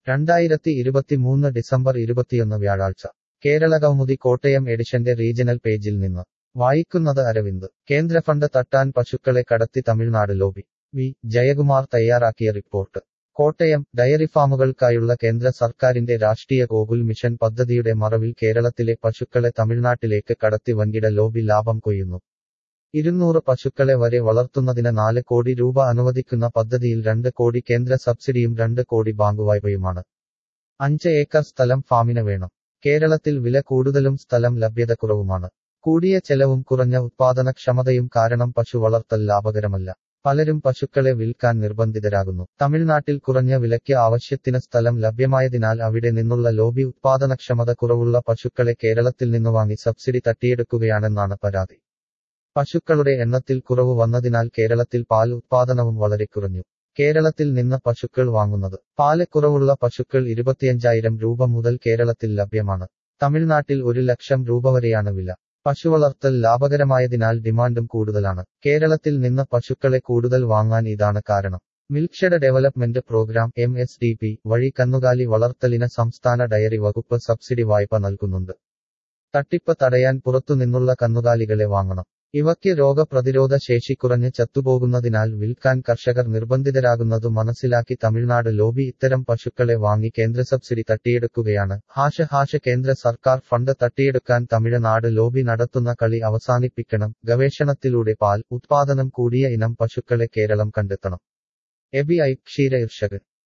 രണ്ടായിരത്തി ഇരുപത്തിമൂന്ന് ഡിസംബർ ഇരുപത്തിയൊന്ന് വ്യാഴാഴ്ച കേരള കൗമുദി കോട്ടയം എഡിഷന്റെ റീജണൽ പേജിൽ നിന്ന് വായിക്കുന്നത് അരവിന്ദ് കേന്ദ്ര ഫണ്ട് തട്ടാൻ പശുക്കളെ കടത്തി തമിഴ്നാട് ലോബി വി ജയകുമാർ തയ്യാറാക്കിയ റിപ്പോർട്ട് കോട്ടയം ഡയറി ഫാമുകൾക്കായുള്ള കേന്ദ്ര സർക്കാരിന്റെ രാഷ്ട്രീയ ഗോകുൽ മിഷൻ പദ്ധതിയുടെ മറവിൽ കേരളത്തിലെ പശുക്കളെ തമിഴ്നാട്ടിലേക്ക് കടത്തി വൻകിട ലോബി ലാഭം കൊയ്യുന്നു ഇരുന്നൂറ് പശുക്കളെ വരെ വളർത്തുന്നതിന് നാല് കോടി രൂപ അനുവദിക്കുന്ന പദ്ധതിയിൽ രണ്ട് കോടി കേന്ദ്ര സബ്സിഡിയും രണ്ട് കോടി ബാങ്ക് വായ്പയുമാണ് അഞ്ച് ഏക്കർ സ്ഥലം ഫാമിന് വേണം കേരളത്തിൽ വില കൂടുതലും സ്ഥലം ലഭ്യത കുറവുമാണ് കൂടിയ ചെലവും കുറഞ്ഞ ഉത്പാദനക്ഷമതയും കാരണം പശു വളർത്തൽ ലാഭകരമല്ല പലരും പശുക്കളെ വിൽക്കാൻ നിർബന്ധിതരാകുന്നു തമിഴ്നാട്ടിൽ കുറഞ്ഞ വിലയ്ക്ക് ആവശ്യത്തിന് സ്ഥലം ലഭ്യമായതിനാൽ അവിടെ നിന്നുള്ള ലോബി ഉത്പാദനക്ഷമത കുറവുള്ള പശുക്കളെ കേരളത്തിൽ നിന്ന് വാങ്ങി സബ്സിഡി തട്ടിയെടുക്കുകയാണെന്നാണ് പരാതി പശുക്കളുടെ എണ്ണത്തിൽ കുറവ് വന്നതിനാൽ കേരളത്തിൽ പാൽ ഉത്പാദനവും വളരെ കുറഞ്ഞു കേരളത്തിൽ നിന്ന് പശുക്കൾ വാങ്ങുന്നത് പാല് കുറവുള്ള പശുക്കൾ ഇരുപത്തിയഞ്ചായിരം രൂപ മുതൽ കേരളത്തിൽ ലഭ്യമാണ് തമിഴ്നാട്ടിൽ ഒരു ലക്ഷം രൂപ വരെയാണ് വില പശുവളർത്തൽ ലാഭകരമായതിനാൽ ഡിമാൻഡും കൂടുതലാണ് കേരളത്തിൽ നിന്ന് പശുക്കളെ കൂടുതൽ വാങ്ങാൻ ഇതാണ് കാരണം milkshed development programme M S D P വഴി കന്നുകാലി വളർത്തലിന് സംസ്ഥാന ഡയറി വകുപ്പ് സബ്സിഡി വായ്പ നൽകുന്നുണ്ട് തട്ടിപ്പ് തടയാൻ പുറത്തുനിന്നുള്ള കന്നുകാലികളെ വാങ്ങണം ഇവയ്ക്ക് രോഗപ്രതിരോധ ശേഷി കുറഞ്ഞ് ചത്തുപോകുന്നതിനാൽ വിൽക്കാൻ കർഷകർ നിർബന്ധിതരാകുന്നതു മനസ്സിലാക്കി തമിഴ്നാട് ലോബി ഇത്തരം പശുക്കളെ വാങ്ങി കേന്ദ്ര സബ്സിഡി തട്ടിയെടുക്കുകയാണ് ഹാഷ ഹാഷ കേന്ദ്ര സർക്കാർ ഫണ്ട് തട്ടിയെടുക്കാൻ തമിഴ്നാട് ലോബി നടത്തുന്ന കളി അവസാനിപ്പിക്കണം ഗവേഷണത്തിലൂടെ പാൽ ഉത്പാദനം കൂടിയ ഇനം പശുക്കളെ കേരളം കണ്ടെത്തണം എബി ഐ ക്ഷീര ഇർഷക്